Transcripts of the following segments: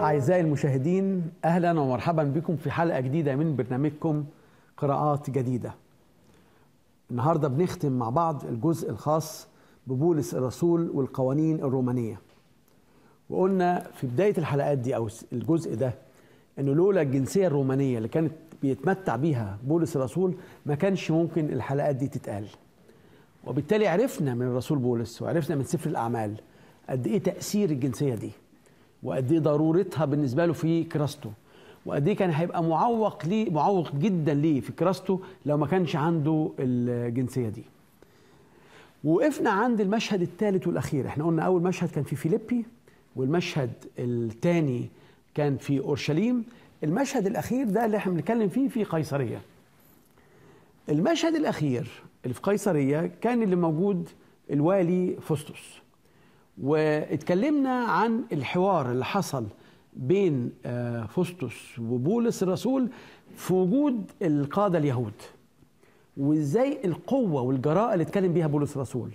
أعزائي المشاهدين أهلا ومرحبا بكم في حلقة جديدة من برنامجكم قراءات جديدة النهاردة بنختم مع بعض الجزء الخاص ببولس الرسول والقوانين الرومانية وقلنا في بداية الحلقات دي أو الجزء ده أنه لولا الجنسية الرومانية اللي كانت بيتمتع بيها بولس الرسول ما كانش ممكن الحلقات دي تتقال وبالتالي عرفنا من الرسول بولس وعرفنا من سفر الأعمال قد إيه تأثير الجنسية دي وقد ايه ضرورتها بالنسبه له في كراسته وقد ايه كان هيبقى معوق ليه معوق جدا ليه في كراسته لو ما كانش عنده الجنسيه دي وقفنا عند المشهد الثالث والاخير احنا قلنا اول مشهد كان في فيليبي والمشهد الثاني كان في اورشليم المشهد الاخير ده اللي احنا بنتكلم فيه في قيصريه المشهد الاخير اللي في قيصريه كان اللي موجود الوالي فستس واتكلمنا عن الحوار اللي حصل بين فستس وبولس الرسول في وجود القاده اليهود وازاي القوه والجراءه اللي اتكلم بيها بولس الرسول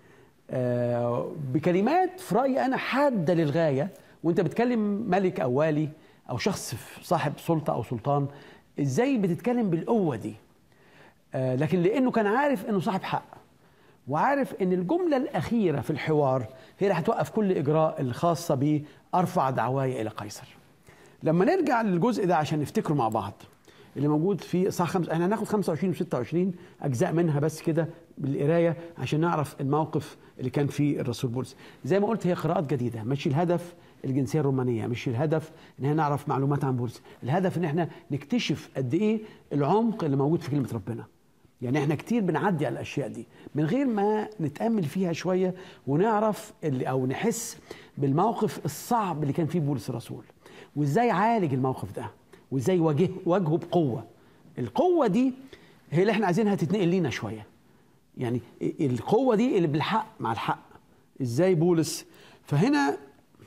بكلمات في رايي انا حاده للغايه وانت بتكلم ملك او والي او شخص صاحب سلطه او سلطان ازاي بتتكلم بالقوه دي لكن لانه كان عارف انه صاحب حق وعارف ان الجمله الاخيره في الحوار هي اللي هتوقف كل اجراء الخاصه بارفع دعواي الى قيصر. لما نرجع للجزء ده عشان نفتكره مع بعض اللي موجود في صح خمس احنا هناخد 25 و26 اجزاء منها بس كده بالقرايه عشان نعرف الموقف اللي كان فيه الرسول بولس. زي ما قلت هي قراءات جديده مش الهدف الجنسيه الرومانيه مش الهدف ان احنا نعرف معلومات عن بولس، الهدف ان احنا نكتشف قد ايه العمق اللي موجود في كلمه ربنا. يعني احنا كتير بنعدي على الاشياء دي من غير ما نتامل فيها شويه ونعرف اللي او نحس بالموقف الصعب اللي كان فيه بولس الرسول وازاي عالج الموقف ده وازاي واجه واجهه بقوه القوه دي هي اللي احنا عايزينها تتنقل لينا شويه يعني القوه دي اللي بالحق مع الحق ازاي بولس فهنا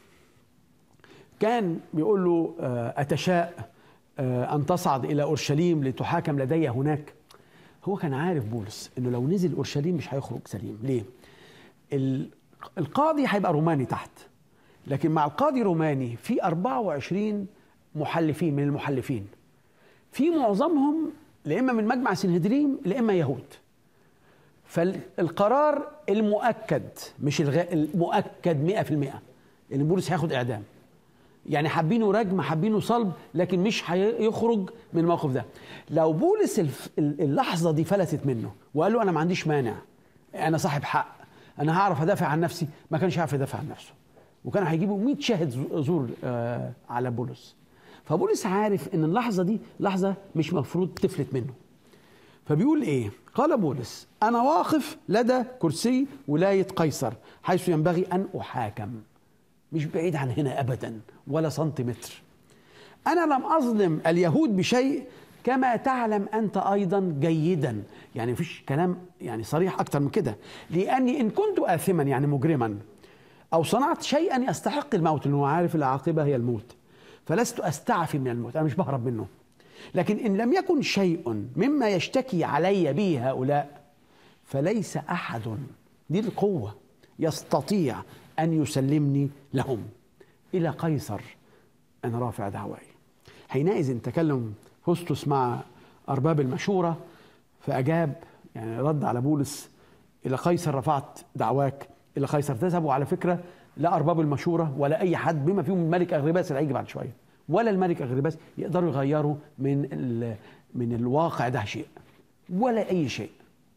كان بيقول له اتشاء ان تصعد الى اورشليم لتحاكم لدي هناك هو كان عارف بولس انه لو نزل اورشليم مش هيخرج سليم ليه القاضي هيبقى روماني تحت لكن مع القاضي روماني في 24 محلفين من المحلفين في معظمهم لا اما من مجمع سنهدريم لا اما يهود فالقرار المؤكد مش الغ... المؤكد 100% ان بولس هياخد اعدام يعني حابينه رجم حابينه صلب لكن مش هيخرج من الموقف ده لو بولس اللحظة دي فلتت منه وقال له أنا ما عنديش مانع أنا صاحب حق أنا هعرف أدافع عن نفسي ما كانش عارف يدافع عن نفسه وكانوا هيجيبوا 100 شاهد زور على بولس فبولس عارف ان اللحظه دي لحظه مش مفروض تفلت منه فبيقول ايه قال بولس انا واقف لدى كرسي ولايه قيصر حيث ينبغي ان احاكم مش بعيد عن هنا ابدا ولا سنتيمتر انا لم اظلم اليهود بشيء كما تعلم انت ايضا جيدا يعني مفيش كلام يعني صريح اكتر من كده لاني ان كنت اثما يعني مجرما او صنعت شيئا يستحق الموت لانه عارف العاقبه هي الموت فلست استعفي من الموت انا مش بهرب منه لكن ان لم يكن شيء مما يشتكي علي به هؤلاء فليس احد دي القوه يستطيع أن يسلمني لهم إلى قيصر أنا رافع دعواي حينئذ تكلم فستس مع أرباب المشورة فأجاب يعني رد على بولس إلى قيصر رفعت دعواك إلى قيصر تذهبوا على فكرة لا أرباب المشورة ولا أي حد بما فيهم الملك أغرباس اللي هيجي بعد شوية ولا الملك أغرباس يقدروا يغيروا من من الواقع ده شيء ولا أي شيء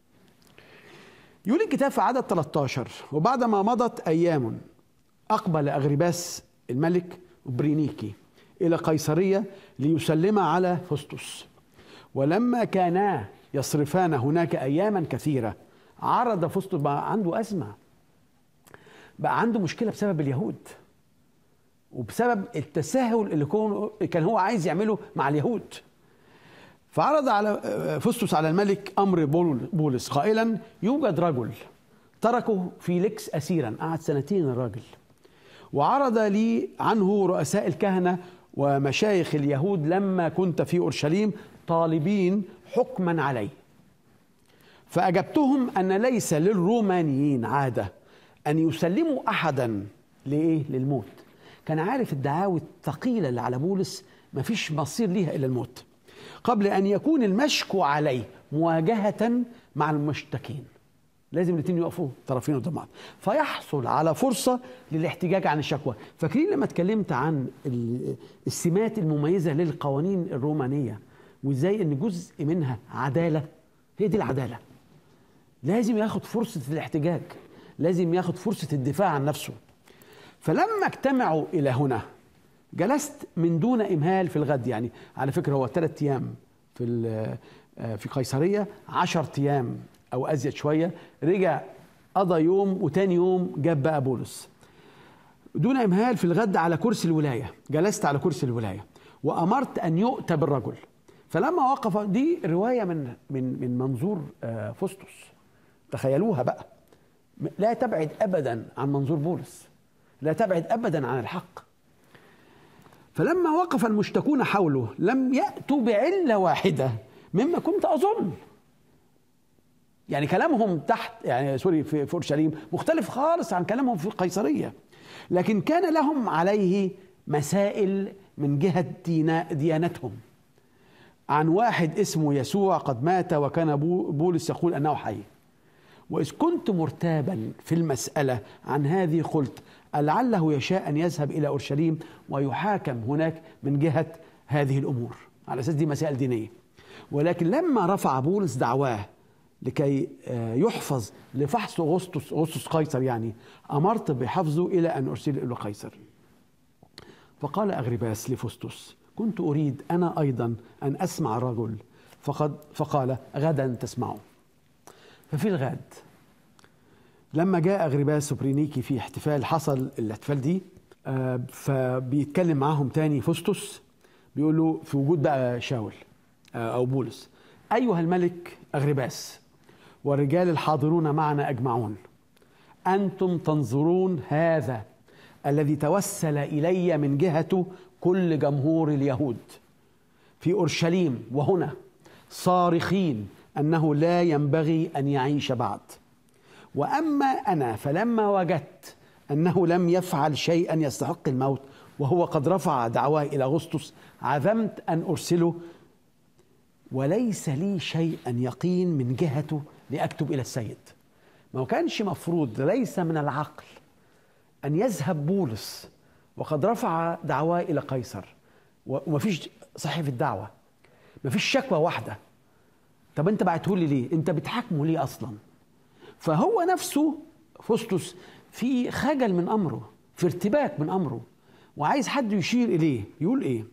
يقول الكتاب في عدد 13 وبعدما مضت أيام أقبل أغرباس الملك برينيكي إلى قيصرية ليسلم على فستس ولما كانا يصرفان هناك أياما كثيرة عرض فستس بقى عنده أزمة بقى عنده مشكلة بسبب اليهود وبسبب التساهل اللي كان هو عايز يعمله مع اليهود فعرض على فستس على الملك امر بولس قائلا يوجد رجل تركه فيليكس اسيرا قعد سنتين الراجل وعرض لي عنه رؤساء الكهنه ومشايخ اليهود لما كنت في اورشليم طالبين حكما علي فاجبتهم ان ليس للرومانيين عاده ان يسلموا احدا لايه للموت كان عارف الدعاوي الثقيله اللي على بولس مفيش مصير ليها الا الموت قبل ان يكون المشكو عليه مواجهه مع المشتكين لازم الاثنين يقفوا طرفين قدام بعض فيحصل على فرصه للاحتجاج عن الشكوى فاكرين لما اتكلمت عن ال- السمات المميزه للقوانين الرومانيه وازاي ان جزء منها عداله هي دي العداله لازم ياخد فرصه الاحتجاج لازم ياخد فرصه الدفاع عن نفسه فلما اجتمعوا الى هنا جلست من دون امهال في الغد يعني على فكره هو ثلاث ايام في ال- آه، في قيصريه 10 ايام او ازيد شويه رجع قضى يوم وتاني يوم جاب بقى بولس دون امهال في الغد على كرسي الولايه جلست على كرسي الولايه وامرت ان يؤتى بالرجل فلما وقف دي روايه من من من منظور آه، فسطس تخيلوها بقى لا تبعد ابدا عن منظور بولس لا تبعد ابدا عن الحق فلما وقف المشتكون حوله لم ياتوا بعله واحده مما كنت اظن يعني كلامهم تحت يعني سوري في في اورشليم مختلف خالص عن كلامهم في قيصريه لكن كان لهم عليه مسائل من جهه دينا ديانتهم عن واحد اسمه يسوع قد مات وكان بو- بولس يقول انه حي واذ كنت مرتابا في المساله عن هذه قلت لعله يشاء ان يذهب الى اورشليم ويحاكم هناك من جهه هذه الامور على اساس دي مسائل دينيه ولكن لما رفع بولس دعواه لكي آه، يحفظ لفحص اغسطس اغسطس قيصر يعني امرت بحفظه الى ان ارسله الى قيصر فقال أغرباس لفستس كنت أريد أنا أيضا أن أسمع الرجل فقد فقال غدا تسمعه ففي الغد لما جاء أغرباس وبرينيكي في احتفال حصل الاحتفال دي آه، فبيتكلم معاهم تاني فستس بيقول له في وجود بقى شاول آه، أو بولس أيها الملك أغرباس والرجال الحاضرون معنا أجمعون أنتم تنظرون هذا الذي توسل إلي من جهته كل جمهور اليهود في أورشليم وهنا صارخين أنه لا ينبغي أن يعيش بعد وأما أنا فلما وجدت أنه لم يفعل شيئا يستحق الموت وهو قد رفع دعواه إلى أغسطس عزمت أن أرسله وليس لي شيئا يقين من جهته لأكتب إلى السيد ما كانش مفروض ليس من العقل أن يذهب بولس وقد رفع دعواه إلى قيصر ومفيش صحيفة دعوة مفيش شكوى واحدة طب أنت بعته لي ليه؟ أنت بتحاكمه ليه أصلا؟ فهو نفسه فستس في خجل من أمره في ارتباك من أمره وعايز حد يشير إليه يقول إيه؟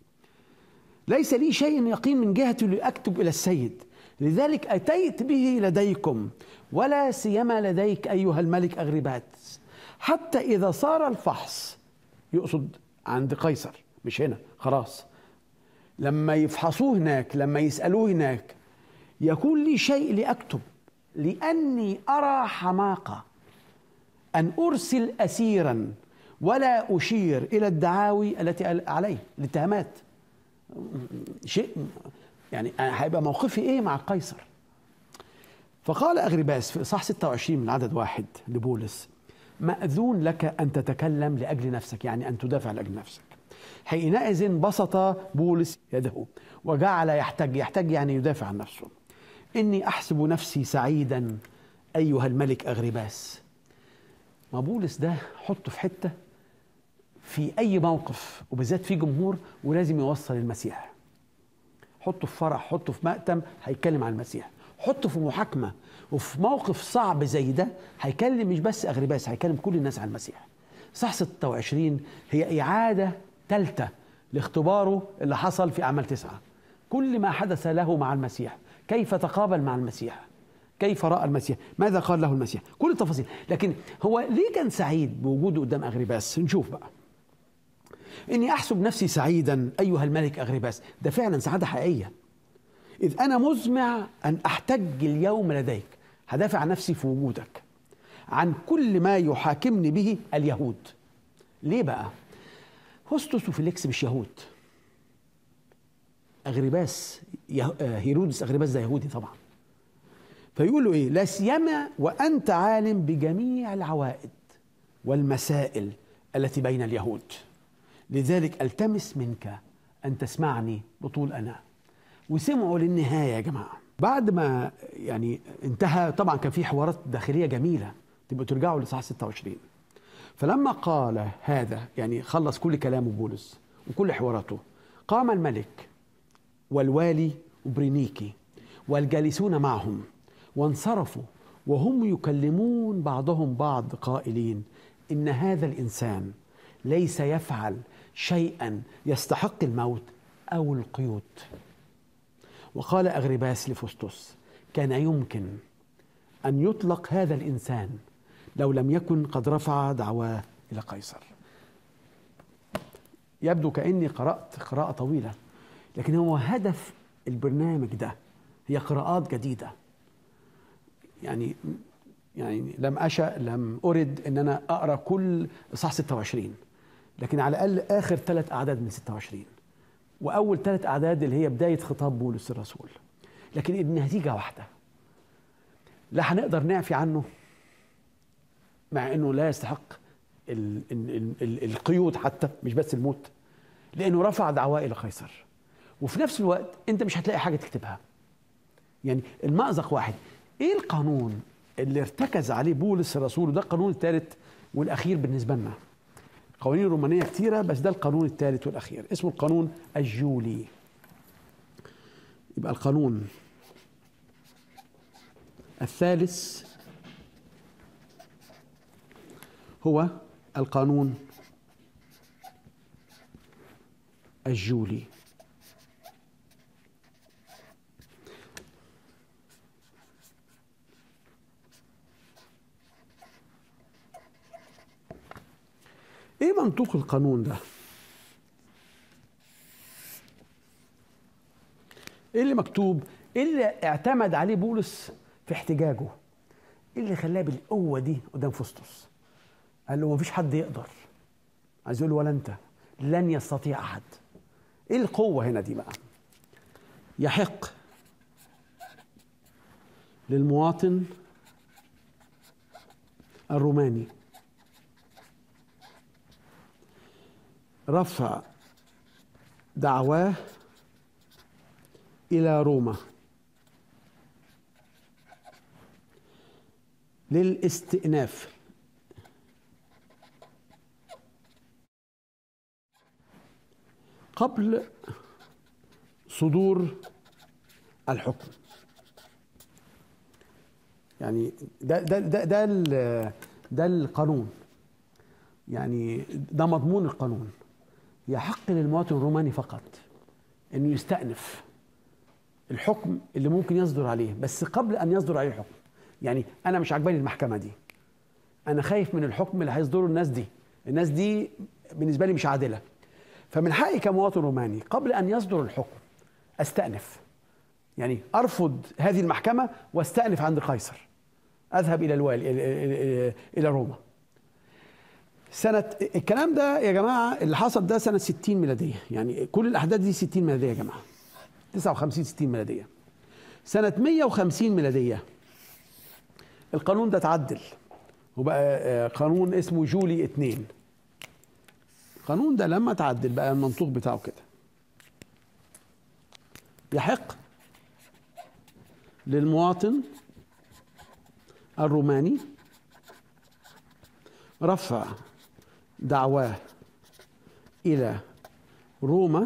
ليس لي شيء يقين من جهتي لأكتب إلى السيد لذلك أتيت به لديكم ولا سيما لديك أيها الملك أغربات حتى إذا صار الفحص يقصد عند قيصر مش هنا خلاص لما يفحصوه هناك لما يسألوه هناك يكون لي شيء لأكتب لأني أرى حماقة أن أرسل أسيرا ولا أشير إلى الدعاوي التي عليه الاتهامات شيء يعني هيبقى موقفي ايه مع قيصر فقال اغرباس في اصحاح 26 من عدد واحد لبولس ماذون لك ان تتكلم لاجل نفسك يعني ان تدافع لاجل نفسك حينئذ بسط بولس يده وجعل يحتج يحتج يعني يدافع عن نفسه اني احسب نفسي سعيدا ايها الملك اغرباس ما بولس ده حطه في حته في اي موقف وبالذات في جمهور ولازم يوصل المسيح حطه في فرح حطه في مأتم هيتكلم عن المسيح حطه في محاكمة وفي موقف صعب زي ده هيكلم مش بس أغرباس هيكلم كل الناس عن المسيح صح 26 هي إعادة ثالثة لاختباره اللي حصل في أعمال تسعة كل ما حدث له مع المسيح كيف تقابل مع المسيح كيف رأى المسيح ماذا قال له المسيح كل التفاصيل لكن هو ليه كان سعيد بوجوده قدام أغرباس نشوف بقى إني أحسب نفسي سعيدا أيها الملك أغرباس ده فعلا سعادة حقيقية إذ أنا مزمع أن أحتج اليوم لديك هدافع عن نفسي في وجودك عن كل ما يحاكمني به اليهود ليه بقى هوستوس وفيليكس مش يهود أغرباس هيرودس أغرباس ده يهودي طبعا فيقول له إيه لا سيما وأنت عالم بجميع العوائد والمسائل التي بين اليهود لذلك التمس منك ان تسمعني بطول انا وسمعوا للنهايه يا جماعه بعد ما يعني انتهى طبعا كان في حوارات داخليه جميله تبقوا ترجعوا لصح 26 فلما قال هذا يعني خلص كل كلامه بولس وكل حواراته قام الملك والوالي وبرينيكي والجالسون معهم وانصرفوا وهم يكلمون بعضهم بعض قائلين ان هذا الانسان ليس يفعل شيئا يستحق الموت او القيود وقال اغرباس لفستوس كان يمكن ان يطلق هذا الانسان لو لم يكن قد رفع دعواه الى قيصر يبدو كاني قرات قراءه طويله لكن هو هدف البرنامج ده هي قراءات جديده يعني يعني لم أشأ لم أرد أن أنا أقرأ كل إصحاح 26 لكن على الأقل آخر ثلاث أعداد من 26 وأول ثلاث أعداد اللي هي بداية خطاب بولس الرسول لكن النتيجة واحدة لا هنقدر نعفي عنه مع أنه لا يستحق ال ال ال القيود حتى مش بس الموت لأنه رفع دعواه إلى قيصر وفي نفس الوقت أنت مش هتلاقي حاجة تكتبها يعني المأزق واحد ايه القانون اللي ارتكز عليه بولس الرسول وده القانون الثالث والاخير بالنسبه لنا قوانين رومانيه كتيره بس ده القانون الثالث والاخير اسمه القانون الجولي يبقى القانون الثالث هو القانون الجولي ايه منطوق القانون ده ايه اللي مكتوب ايه اللي اعتمد عليه بولس في احتجاجه ايه اللي خلاه بالقوه دي قدام فسطس قال له مفيش حد يقدر عايز يقول ولا انت لن يستطيع احد ايه القوه هنا دي بقى يحق للمواطن الروماني رفع دعواه إلى روما للاستئناف قبل صدور الحكم يعني ده ده ده ده, ده القانون يعني ده مضمون القانون يحق للمواطن الروماني فقط انه يستأنف الحكم اللي ممكن يصدر عليه بس قبل ان يصدر عليه الحكم يعني انا مش عجباني المحكمه دي انا خايف من الحكم اللي هيصدره الناس دي الناس دي بالنسبه لي مش عادله فمن حقي كمواطن روماني قبل ان يصدر الحكم استأنف يعني ارفض هذه المحكمه واستأنف عند قيصر اذهب الى الوالي الى روما سنة الكلام ده يا جماعة اللي حصل ده سنة 60 ميلادية يعني كل الأحداث دي 60 ميلادية يا جماعة 59 60 ميلادية سنة 150 ميلادية القانون ده اتعدل وبقى قانون اسمه جولي 2 القانون ده لما اتعدل بقى المنطوق بتاعه كده يحق للمواطن الروماني رفع دعواه إلى روما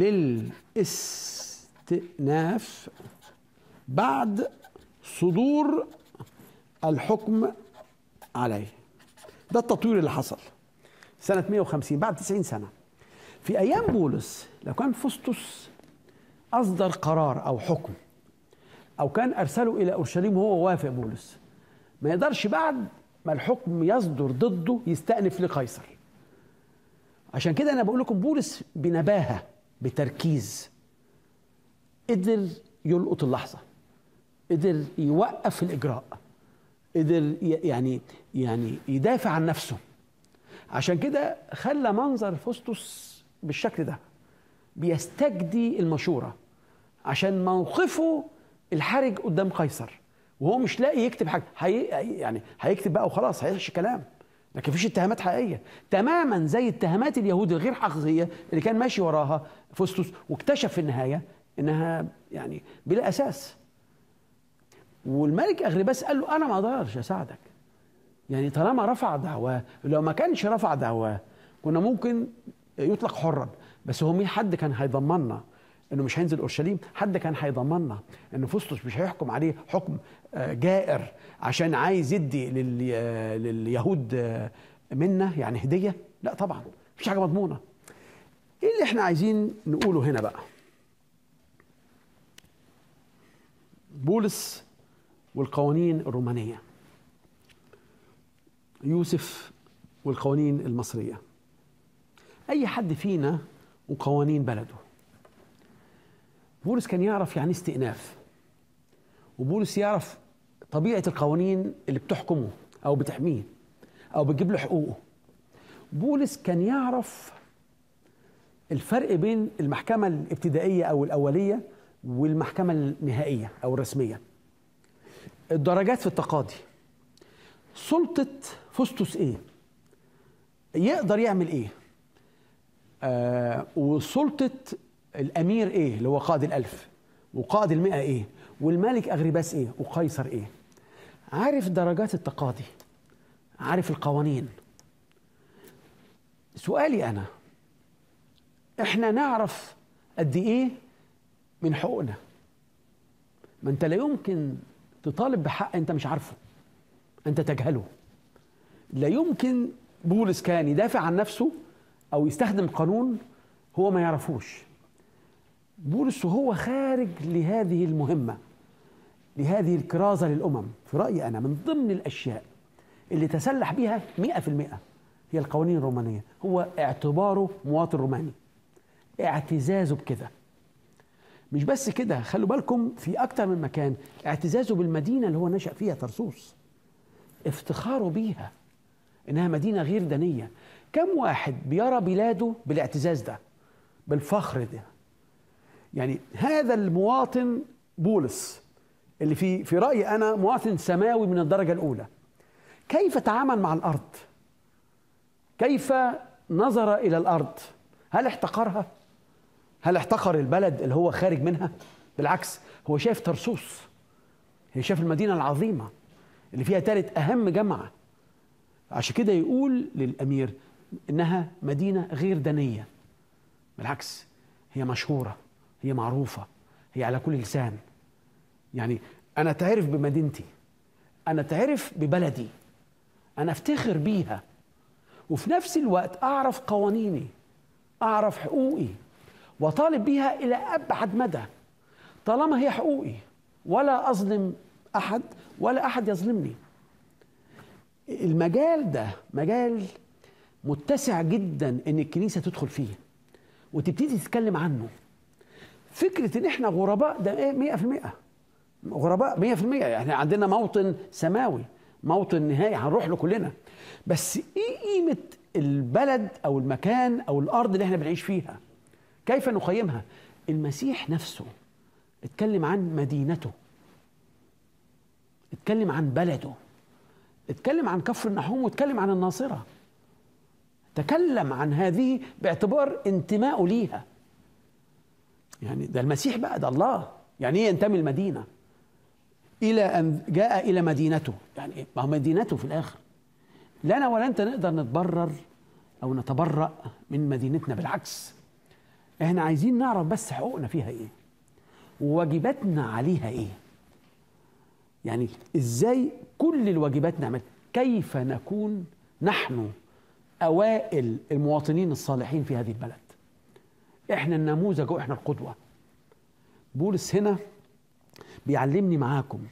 للاستئناف بعد صدور الحكم عليه ده التطوير اللي حصل سنة 150 بعد 90 سنة في أيام بولس لو كان فسطس أصدر قرار أو حكم أو كان أرسله إلى أورشليم وهو وافق بولس ما يقدرش بعد ما الحكم يصدر ضده يستأنف لقيصر عشان كده انا بقول لكم بولس بنباهه بتركيز قدر يلقط اللحظه قدر يوقف الاجراء قدر يعني يعني يدافع عن نفسه عشان كده خلى منظر فستس بالشكل ده بيستجدي المشوره عشان موقفه الحرج قدام قيصر وهو مش لاقي يكتب حاجه حي... يعني هيكتب بقى وخلاص هيعيش كلام لكن مفيش اتهامات حقيقيه تماما زي اتهامات اليهود الغير حقيقيه اللي كان ماشي وراها فستس واكتشف في النهايه انها يعني بلا اساس والملك اغرباس قال له انا ما اقدرش اساعدك يعني طالما رفع دعواه لو ما كانش رفع دعواه كنا ممكن يطلق حرا بس هو مين حد كان هيضمننا انه مش هينزل اورشليم حد كان هيضمننا ان فسطس مش هيحكم عليه حكم آه، جائر عشان عايز يدي لل- آه، لليهود آه، منه يعني هديه لا طبعا مفيش حاجه مضمونه ايه اللي احنا عايزين نقوله هنا بقى بولس والقوانين الرومانيه يوسف والقوانين المصريه اي حد فينا وقوانين بلده بولس كان يعرف يعني استئناف وبولس يعرف طبيعه القوانين اللي بتحكمه او بتحميه او بتجيب له حقوقه بولس كان يعرف الفرق بين المحكمه الابتدائيه او الاوليه والمحكمه النهائيه او الرسميه الدرجات في التقاضي سلطه فستس ايه يقدر يعمل ايه آه وسلطه الامير ايه اللي هو قائد الالف وقائد المئة ايه والملك اغرباس ايه وقيصر ايه عارف درجات التقاضي عارف القوانين سؤالي انا احنا نعرف قد ايه من حقوقنا ما انت لا يمكن تطالب بحق انت مش عارفه انت تجهله لا يمكن بولس كان يدافع عن نفسه او يستخدم قانون هو ما يعرفوش بولس وهو خارج لهذه المهمة لهذه الكرازة للأمم في رأيي أنا من ضمن الأشياء اللي تسلح بها مئة في المئة هي القوانين الرومانية هو اعتباره مواطن روماني اعتزازه بكده مش بس كده خلوا بالكم في أكتر من مكان اعتزازه بالمدينة اللي هو نشأ فيها ترسوس افتخاره بيها إنها مدينة غير دنية كم واحد بيرى بلاده بالاعتزاز ده بالفخر ده يعني هذا المواطن بولس اللي في في رايي انا مواطن سماوي من الدرجه الاولى كيف تعامل مع الارض كيف نظر الى الارض هل احتقرها هل احتقر البلد اللي هو خارج منها بالعكس هو شايف ترسوس هي شايف المدينه العظيمه اللي فيها ثالث اهم جامعه عشان كده يقول للامير انها مدينه غير دنيه بالعكس هي مشهوره هي معروفة هي على كل لسان يعني أنا أتعرف بمدينتي أنا أتعرف ببلدي أنا أفتخر بيها وفي نفس الوقت أعرف قوانيني أعرف حقوقي وطالب بيها إلى أبعد مدى طالما هي حقوقي ولا أظلم أحد ولا أحد يظلمني المجال ده مجال متسع جدا ان الكنيسه تدخل فيه وتبتدي تتكلم عنه فكرة إن إحنا غرباء ده إيه 100% غرباء 100% يعني عندنا موطن سماوي موطن نهائي هنروح له كلنا بس إيه قيمة البلد أو المكان أو الأرض اللي إحنا بنعيش فيها كيف نقيمها المسيح نفسه اتكلم عن مدينته اتكلم عن بلده اتكلم عن كفر النحوم واتكلم عن الناصرة تكلم عن هذه باعتبار انتمائه ليها يعني ده المسيح بقى ده الله يعني ايه ينتمي المدينه الى ان جاء الى مدينته يعني إيه؟ ما هو مدينته في الاخر لا انا ولا انت نقدر نتبرر او نتبرأ من مدينتنا بالعكس احنا عايزين نعرف بس حقوقنا فيها ايه وواجباتنا عليها ايه يعني ازاي كل الواجبات نعمل كيف نكون نحن اوائل المواطنين الصالحين في هذه البلد احنا النموذج واحنا القدوه بولس هنا بيعلمني معاكم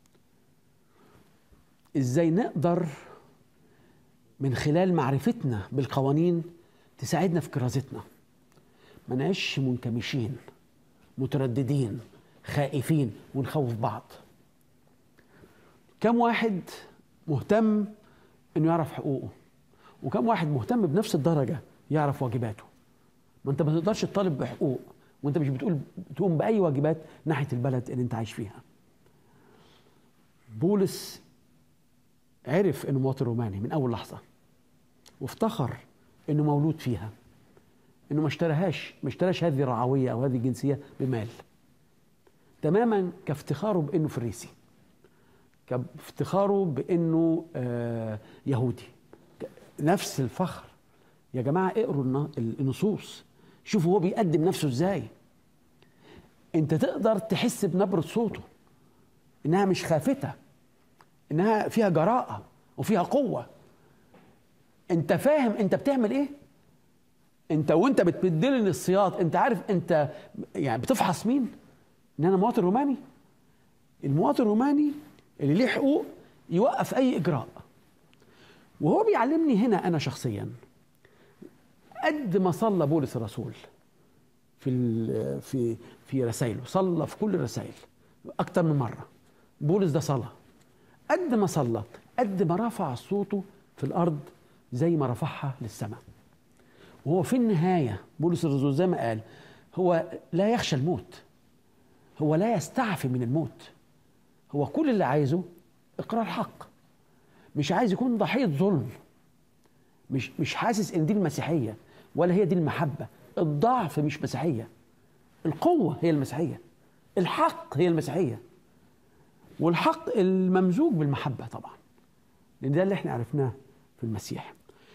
ازاي نقدر من خلال معرفتنا بالقوانين تساعدنا في كرازتنا ما نعيش منكمشين مترددين خائفين ونخوف بعض كم واحد مهتم انه يعرف حقوقه وكم واحد مهتم بنفس الدرجه يعرف واجباته ما انت ما تقدرش تطالب بحقوق وانت مش بتقول تقوم باي واجبات ناحيه البلد اللي انت عايش فيها بولس عرف انه مواطن روماني من اول لحظه وافتخر انه مولود فيها انه ما اشتراهاش ما اشتراش هذه الرعويه او هذه الجنسيه بمال تماما كافتخاره بانه فريسي كافتخاره بانه آه يهودي نفس الفخر يا جماعه اقروا النصوص شوفوا هو بيقدم نفسه ازاي انت تقدر تحس بنبره صوته انها مش خافته انها فيها جراءه وفيها قوه انت فاهم انت بتعمل ايه انت وانت بتبدلني السياط انت عارف انت يعني بتفحص مين ان انا مواطن روماني المواطن الروماني اللي ليه حقوق يوقف اي اجراء وهو بيعلمني هنا انا شخصيا قد ما صلى بولس الرسول في في في رسائله صلى في كل الرسائل اكتر من مره بولس ده صلى قد ما صلى قد ما رفع صوته في الارض زي ما رفعها للسماء وهو في النهايه بولس الرسول زي ما قال هو لا يخشى الموت هو لا يستعفي من الموت هو كل اللي عايزه اقرار حق مش عايز يكون ضحيه ظلم مش مش حاسس ان دي المسيحيه ولا هي دي المحبه الضعف مش مسيحيه القوه هي المسيحيه الحق هي المسيحيه والحق الممزوج بالمحبه طبعا لان ده اللي احنا عرفناه في المسيح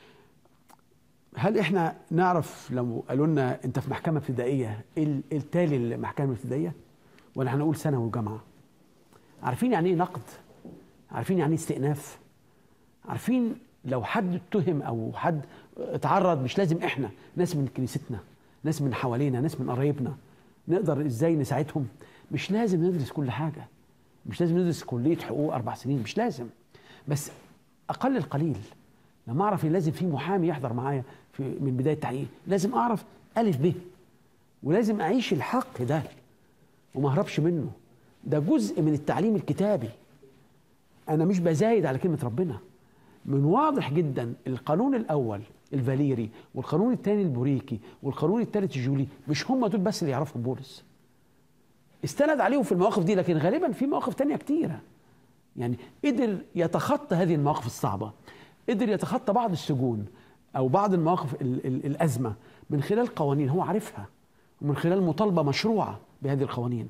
هل احنا نعرف لو قالوا لنا انت في محكمه ابتدائيه ايه التالي المحكمه الابتدائيه ولا هنقول ثانوي وجامعه عارفين يعني ايه نقد عارفين يعني ايه استئناف عارفين لو حد اتهم او حد اتعرض مش لازم احنا ناس من كنيستنا ناس من حوالينا ناس من قرايبنا نقدر ازاي نساعدهم مش لازم ندرس كل حاجه مش لازم ندرس كليه حقوق اربع سنين مش لازم بس اقل القليل لما اعرف ان لازم في محامي يحضر معايا في من بدايه التحقيق لازم اعرف الف ب ولازم اعيش الحق ده وما اهربش منه ده جزء من التعليم الكتابي انا مش بزايد على كلمه ربنا من واضح جدا القانون الاول الفاليري والقانون الثاني البوريكي والقانون الثالث الجولي مش هم دول بس اللي يعرفهم بولس استند عليهم في المواقف دي لكن غالبا في مواقف تانية كتيرة يعني قدر يتخطى هذه المواقف الصعبة قدر يتخطى بعض السجون أو بعض المواقف ال ال الأزمة من خلال قوانين هو عارفها ومن خلال مطالبة مشروعة بهذه القوانين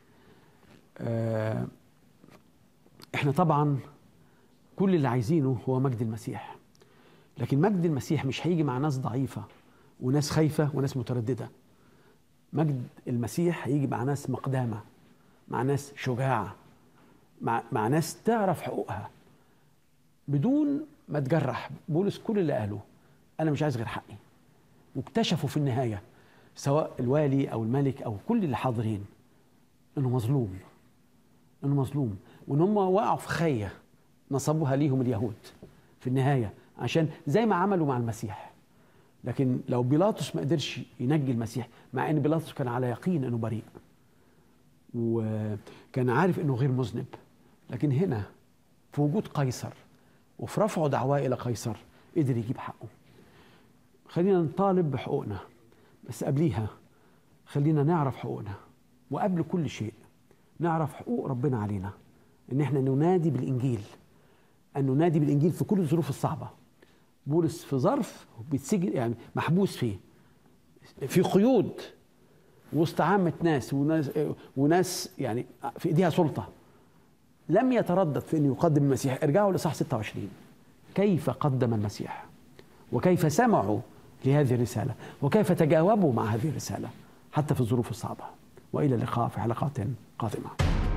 آه احنا طبعا كل اللي عايزينه هو مجد المسيح لكن مجد المسيح مش هيجي مع ناس ضعيفة وناس خايفة وناس مترددة مجد المسيح هيجي مع ناس مقدامة مع ناس شجاعة مع, مع ناس تعرف حقوقها بدون ما تجرح بولس كل اللي قاله أنا مش عايز غير حقي واكتشفوا في النهاية سواء الوالي أو الملك أو كل اللي حاضرين إنه مظلوم إنه مظلوم وإن هم وقعوا في خية نصبوها ليهم اليهود في النهاية عشان زي ما عملوا مع المسيح لكن لو بيلاطس ما قدرش ينجي المسيح مع ان بيلاطس كان على يقين انه بريء وكان عارف انه غير مذنب لكن هنا في وجود قيصر وفي رفعه دعواه الى قيصر قدر يجيب حقه خلينا نطالب بحقوقنا بس قبليها خلينا نعرف حقوقنا وقبل كل شيء نعرف حقوق ربنا علينا ان احنا ننادي بالانجيل ان ننادي بالانجيل في كل الظروف الصعبه بولس في ظرف بيتسجن يعني محبوس فيه في قيود وسط عامة ناس وناس وناس يعني في ايديها سلطة لم يتردد في انه يقدم المسيح ارجعوا لصح 26 كيف قدم المسيح وكيف سمعوا لهذه الرسالة وكيف تجاوبوا مع هذه الرسالة حتى في الظروف الصعبة وإلى اللقاء في حلقات قادمة